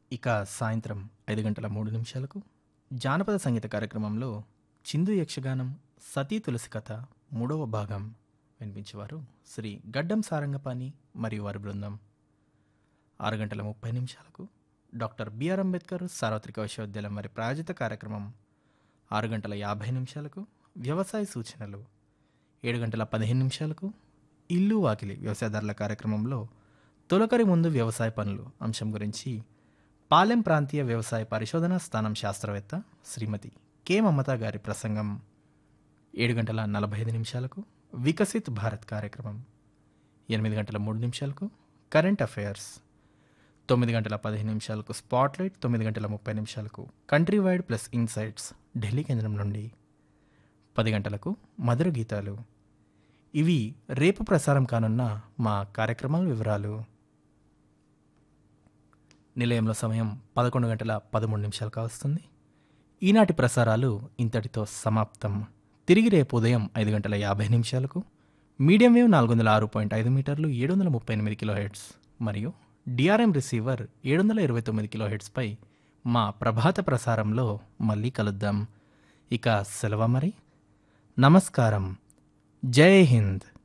ఇక సాయంత్రం ఐదు గంటల మూడు నిమిషాలకు జానపద సంగీత కార్యక్రమంలో చిందు యక్షగానం సతీ తులసి కథ మూడవ భాగం వినిపించేవారు శ్రీ గడ్డం సారంగపాణి మరియు వారి బృందం ఆరు గంటల ముప్పై నిమిషాలకు డాక్టర్ బిఆర్ అంబేద్కర్ సార్వత్రిక విశ్వవిద్యాలయం వారి ప్రాయోజిత కార్యక్రమం ఆరు గంటల యాభై నిమిషాలకు వ్యవసాయ సూచనలు ఏడు గంటల పదిహేను నిమిషాలకు ఇల్లు వాకిలి వ్యవసాయదారుల కార్యక్రమంలో తొలకరి ముందు వ్యవసాయ పనులు అంశం గురించి పాలెం ప్రాంతీయ వ్యవసాయ పరిశోధనా స్థానం శాస్త్రవేత్త శ్రీమతి కె మమత గారి ప్రసంగం ఏడు గంటల నలభై ఐదు నిమిషాలకు వికసిత్ భారత్ కార్యక్రమం ఎనిమిది గంటల మూడు నిమిషాలకు కరెంట్ అఫైర్స్ తొమ్మిది గంటల పదిహేను నిమిషాలకు స్పాట్లైట్ తొమ్మిది గంటల ముప్పై నిమిషాలకు countrywide plus insights Delhi కేంద్రం నుండి పది గంటలకు మధుర గీతాలు ఇవి రేపు ప్రసారం కానున్న మా కార్యక్రమాల వివరాలు నిలయంలో సమయం పదకొండు గంటల పదమూడు నిమిషాలు కావస్తుంది ఈనాటి ప్రసారాలు ఇంతటితో సమాప్తం తిరిగి రేపు ఉదయం ఐదు గంటల యాభై నిమిషాలకు మీడియం వేవ్ నాలుగు వందల ఆరు పాయింట్ ఐదు మీటర్లు ఏడు వందల ముప్పై ఎనిమిది కిలో హెడ్స్ మరియు డిఆర్ఎం రిసీవర్ ఏడు వందల ఇరవై తొమ్మిది కిలో హెడ్స్పై మా ప్రభాత ప్రసారంలో మళ్ళీ కలుద్దాం ఇక సెలవు మరి నమస్కారం జై హింద్